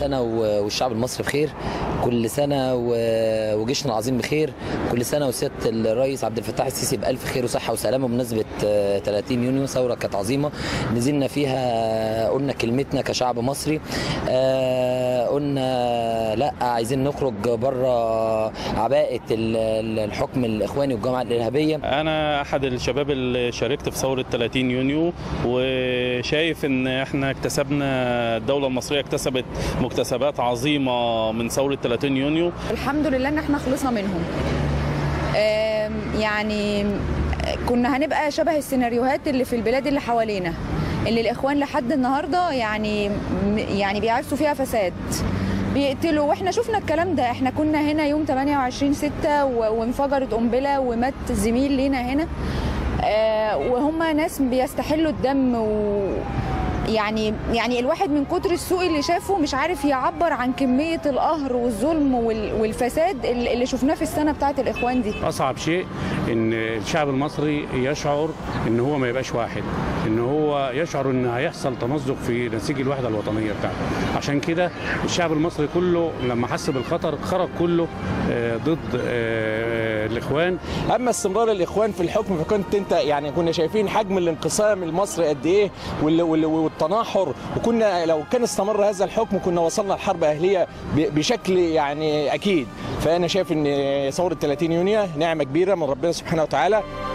سنه و- والشعب المصري بخير كل سنه و- وجيشنا العظيم بخير كل سنه وسياده الرئيس عبد الفتاح السيسي بالف خير وصحه وسلامه بمناسبه آه، 30 يونيو ثوره كانت عظيمه نزلنا فيها قلنا كلمتنا كشعب مصري آه، قلنا لا عايزين نخرج بره عباءه ال- ال- الحكم الاخواني والجماعه الارهابيه انا احد الشباب اللي شاركت في ثوره 30 يونيو وشايف ان احنا اكتسبنا الدوله المصريه اكتسبت مكتسبات عظيمه من ثوره 30 يونيو الحمد لله ان احنا خلصنا منهم آم، يعني كنا هنبقى شبه السيناريوهات اللي في البلاد اللي حوالينا اللي الاخوان لحد النهارده يعني يعني بيعرسوا فيها فساد بيقتلوا واحنا شفنا الكلام ده احنا كنا هنا يوم 28 6 وانفجرت قنبله ومات زميل لينا هنا آه، وهم ناس بيستحلوا الدم و يعني يعني الواحد من كتر السوء اللي شافه مش عارف يعبر عن كميه القهر والظلم وال- والفساد اللي اللي شفناه في السنه بتاعت الاخوان دي اصعب شيء ان الشعب المصري يشعر ان هو ما يبقاش واحد ان هو يشعر ان هيحصل تمزق في نسيج الوحده الوطنيه بتاعته عشان كده الشعب المصري كله لما حس بالخطر خرج كله آه، ضد آه، الاخوان اما استمرار الاخوان في الحكم فكنت انت يعني كنا شايفين حجم الانقسام المصري قد ايه وال- وال- والتناحر وكنا لو كان استمر هذا الحكم كنا وصلنا لحرب اهليه ب- بشكل يعني اكيد فانا شايف ان ثوره 30 يونيو نعمه كبيره من ربنا سبحانه وتعالى